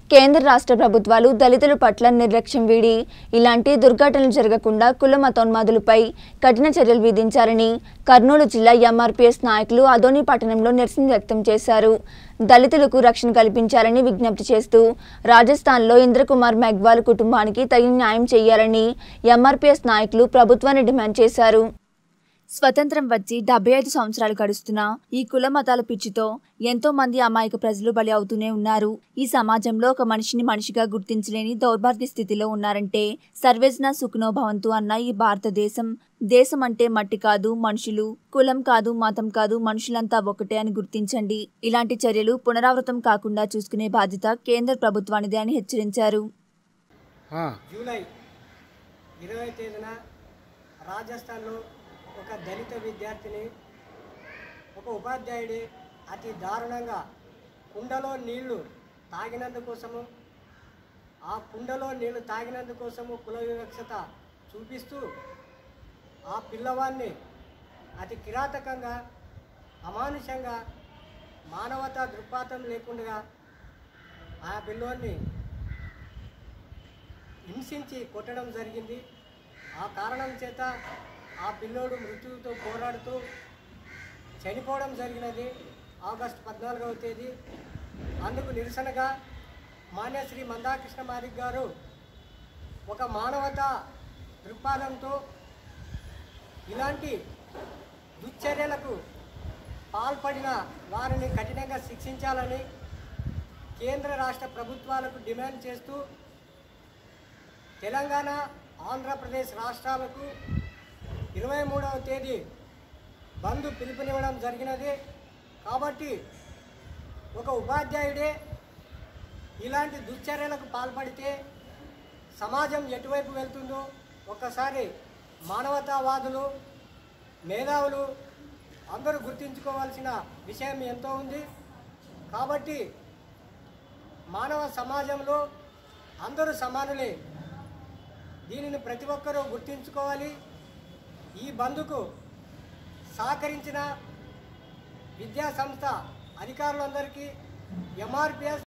కేంద్ర రాష్ట్ర ప్రభుత్వాలు దళితుల పట్ల నిర్లక్ష్యం వీడి ఇలాంటి దుర్ఘటనలు జరగకుండా కుల మతోన్మాదులపై కఠిన చర్యలు విధించాలని కర్నూలు జిల్లా ఎంఆర్పీఎస్ నాయకులు అదోని పట్టణంలో నిరసన వ్యక్తం చేశారు దళితులకు రక్షణ కల్పించాలని విజ్ఞప్తి చేస్తూ రాజస్థాన్లో ఇంద్రకుమార్ మెగ్వాల్ కుటుంబానికి తగిన న్యాయం చేయాలని ఎంఆర్పీఎస్ నాయకులు ప్రభుత్వాన్ని డిమాండ్ చేశారు స్వతంత్రం వచ్చి డెబ్బై ఐదు సంవత్సరాలు గడుస్తున్నా ఈ కుల మతాల పిచ్చితో ఎంతో మంది అమాయక ప్రజలు బలి అవుతూనే ఉన్నారు ఈ సమాజంలో ఒక మనిషిని మనిషిగా గుర్తించలేని దౌర్భాగ్య స్థితిలో ఉన్నారంటే సర్వేజన సుఖనో భవంతు అన్న ఈ భారతదేశం దేశం అంటే మట్టి కాదు మనుషులు కులం కాదు మతం కాదు మనుషులంతా ఒకటే అని గుర్తించండి ఇలాంటి చర్యలు పునరావృతం కాకుండా చూసుకునే బాధ్యత కేంద్ర ప్రభుత్వానిదే అని హెచ్చరించారు ఆ, జూలై ఇరవై తేదీన రాజస్థాన్లో ఒక దళిత విద్యార్థిని ఒక ఉపాధ్యాయుడి అతి దారుణంగా కుండలో నీళ్లు తాగినందుకోసము ఆ కుండలో నీళ్లు తాగినందుకోసము కుల వివక్షత చూపిస్తూ ఆ పిల్లవాడిని అతి కిరాతకంగా అమానుషంగా మానవతా దృక్పాతం లేకుండా ఆ పిల్లోని హింసించి కొట్టడం జరిగింది ఆ కారణం చేత ఆ పిల్లోడు మృత్యువుతో పోరాడుతూ చనిపోవడం జరిగినది ఆగస్టు పద్నాలుగవ తేదీ అందుకు నిరసనగా మాన్యశ్రీ మందాకృష్ణ మాదిక్ గారు ఒక మానవతా దృక్పాథంతో ఇలాంటి దుశ్చర్యలకు పాల్పడిన వారిని కఠినంగా శిక్షించాలని కేంద్ర రాష్ట్ర ప్రభుత్వాలకు డిమాండ్ చేస్తూ తెలంగాణ ఆంధ్రప్రదేశ్ రాష్ట్రాలకు ఇరవై మూడవ తేదీ బంద్ పిలుపునివ్వడం జరిగినది కాబట్టి ఒక ఉపాధ్యాయుడే ఇలాంటి దుశ్చర్యలకు పాల్పడితే సమాజం ఎటువైపు వెళ్తుందో ఒక్కసారి మానవతావాదులు మేధావులు అందరూ గుర్తించుకోవాల్సిన విషయం ఎంతో ఉంది కాబట్టి మానవ సమాజంలో అందరూ సమానులే దీనిని ప్రతి ఒక్కరూ గుర్తించుకోవాలి ఈ బంద్కు సహకరించిన విద్యా సంస్థ అధికారులందరికీ ఎంఆర్పిఎస్